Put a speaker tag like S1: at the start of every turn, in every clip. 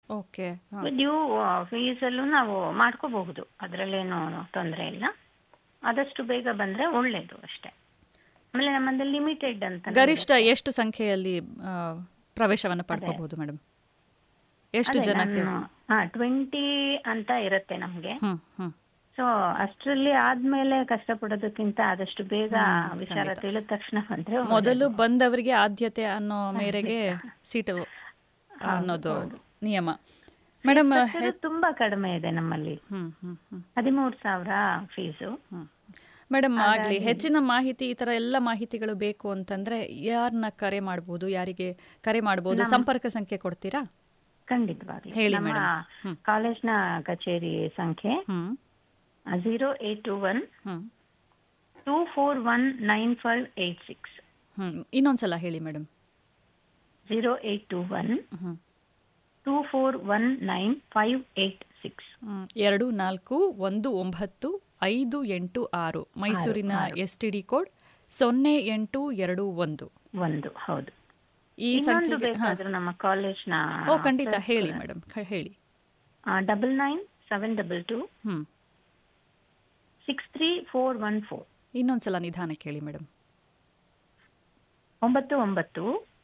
S1: Okay
S2: due ಫೀಸಲ್ಲೂ ನಾವು ಮಾಡ್ಕೋಬಹುದು ಅದರಲ್ಲೇನು ತೊಂದರೆ ಇಲ್ಲ ಆದಷ್ಟು ಬೇಗ ಬಂದ್ರೆ ಒಳ್ಳೇದು ಅಷ್ಟೇ ಆಮೇಲೆ ನಮ್ಮಲ್ಲಿ ಲಿಮಿಟೆಡ್ ಅಂತ
S1: ಗರಿಷ್ಠ ಎಷ್ಟು ಸಂಖ್ಯೆಯಲ್ಲಿ ಆ, ಪ್ರವೇಶವನ್ನು ಪಡ್ಕೋಬಹುದು ಮೇಡಮ್ ಎಷ್ಟು ಜನಕ್ಕೆ
S2: ಹಾ ಟ್ವೆಂಟಿ ಅಂತ ಇರುತ್ತೆ ನಮ್ಗೆ
S1: ಹ್ಮ್ ಹ್ಮ್
S2: ಸೊ ಅಷ್ಟರಲ್ಲಿ ಆದ್ಮೇಲೆ ಕಷ್ಟಪಡೋದಕ್ಕಿಂತ ಆದಷ್ಟು ಬೇಗ ವಿಚಾರ ತಿಳಿದ ತಕ್ಷಣ ಬಂದ್ರೆ ಒಳ್ಳೇದು.
S1: ಮೊದಲು ಬಂದವರಿಗೆ ಆದ್ಯತೆ ಅನ್ನೋ ಮೇರೆಗೆ ಸೀಟು ಅನ್ನೋದು ನಿಯಮ ಮೇಡಮ್
S2: ಖರ್ಚು ತುಂಬಾ ಕಡಿಮೆ ಇದೆ ನಮ್ಮಲ್ಲಿ
S1: ಹ್ಮ್ ಹ್ಮ್ ಹ್ಮ್
S2: ಹದಿಮೂರು ಸಾವಿರ ಫೀಸು
S1: ಹ್ಮ್. ಮೇಡಮ್ ಆಗ್ಲಿ ಹೆಚ್ಚಿನ ಮಾಹಿತಿ ಈ ತರ ಎಲ್ಲ ಮಾಹಿತಿಗಳು ಬೇಕು ಅಂತಂದ್ರೆ ಯಾರನ್ನ ಕರೆ ಮಾಡಬಹುದು ಯಾರಿಗೆ ಕರೆ ಮಾಡಬಹುದು ಸಂಪರ್ಕ ಸಂಖ್ಯೆ ಕೊಡ್ತೀರಾ
S2: ಖಂಡಿತವಾಗ್ಲಿ
S1: ಹೇಳಿ
S2: ನಮ್ಮ
S1: ಮೇಡಮ್. ಹ್ಮ್.
S2: ಕಾಲೇಜ್ನ ಕಚೇರಿ ಸಂಖ್ಯೆ
S1: hmm
S2: zero eight two one
S1: hmm
S2: two four one nine five eight six
S1: hmm ಇನ್ನೊಂದ್ಸಲ ಹೇಳಿ madam
S2: zero eight two one
S1: hmm
S2: two four one nine five eight six
S1: hmm. ಎರಡು ನಾಲ್ಕು ಒಂದು ಒಂಬತ್ತು ಐದು ಎಂಟು ಆರು ಮೈಸೂರಿನ ಎಸ್ ಟಿ ಡಿ ಕೋಡ್ ಸೊನ್ನೆ ಎಂಟು ಎರಡು ಒಂದು
S2: ಒಂದು ಹೌದು
S1: ಈ
S2: ಇನ್ನೊಂದು
S1: ಸಂಖ್ಯೆಗೆ ಹಾ.
S2: ಬೇಕಾದ್ರೂ ನಮ್ಮ ಕಾಲೇಜ್ನ
S1: ಓ ಖಂಡಿತ ಹೇಳಿ ಮೇಡಮ್ ಹೇಳಿ
S2: double nine seven double two
S1: hmm
S2: six three four one four
S1: ಇನ್ನೊಂದ್ಸಲ ನಿಧಾನಕ್ಕೆ ಹೇಳಿ ಮೇಡಮ್
S2: ಒಂಬತ್ತು ಒಂಬತ್ತು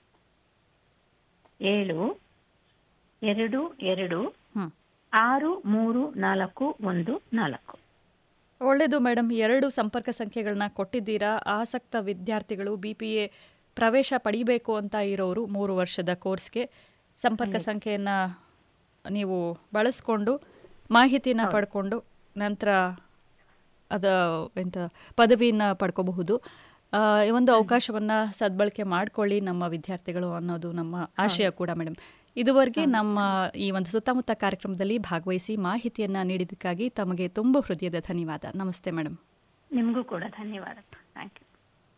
S2: ಏಳು ಎರಡು ಎರಡು
S1: ಹ್ಮ್
S2: ಆರು ಮೂರು ನಾಲ್ಕು ಒಂದು ನಾಲ್ಕು
S1: ಒಳ್ಳೆಯದು ಮೇಡಮ್ ಎರಡು ಸಂಪರ್ಕ ಸಂಖ್ಯೆಗಳನ್ನ ಕೊಟ್ಟಿದ್ದೀರಾ ಆಸಕ್ತ ವಿದ್ಯಾರ್ಥಿಗಳು ಬಿ ಪಿ ಎ ಪ್ರವೇಶ ಪಡಿಬೇಕು ಅಂತ ಇರೋರು ಮೂರು ವರ್ಷದ ಕೋರ್ಸ್ಗೆ ಸಂಪರ್ಕ ಸಂಖ್ಯೆಯನ್ನು ನೀವು ಬಳಸ್ಕೊಂಡು ಮಾಹಿತಿನ ಪಡ್ಕೊಂಡು ನಂತರ ಅದ ಎಂತ ಪದವಿನ ಪಡ್ಕೋಬಹುದು ಆ, ಈ ಒಂದು ಅವಕಾಶವನ್ನ ಸದ್ಬಳಕೆ ಮಾಡ್ಕೊಳ್ಳಿ ನಮ್ಮ ವಿದ್ಯಾರ್ಥಿಗಳು ಅನ್ನೋದು ನಮ್ಮ ಆಶಯ ಕೂಡ ಮೇಡಮ್ ಇದುವರೆಗೆ ನಮ್ಮ ಈ ಒಂದು ಸುತ್ತಮುತ್ತ ಕಾರ್ಯಕ್ರಮದಲ್ಲಿ ಭಾಗವಹಿಸಿ ಮಾಹಿತಿಯನ್ನ ನೀಡಿದ್ದಕ್ಕಾಗಿ ತಮಗೆ ತುಂಬ ಹೃದಯದ ಧನ್ಯವಾದ ನಮಸ್ತೆ ಮೇಡಮ್
S2: ನಿಮಗೂ ಕೂಡ ಧನ್ಯವಾದ ಥ್ಯಾಂಕ್ ಯು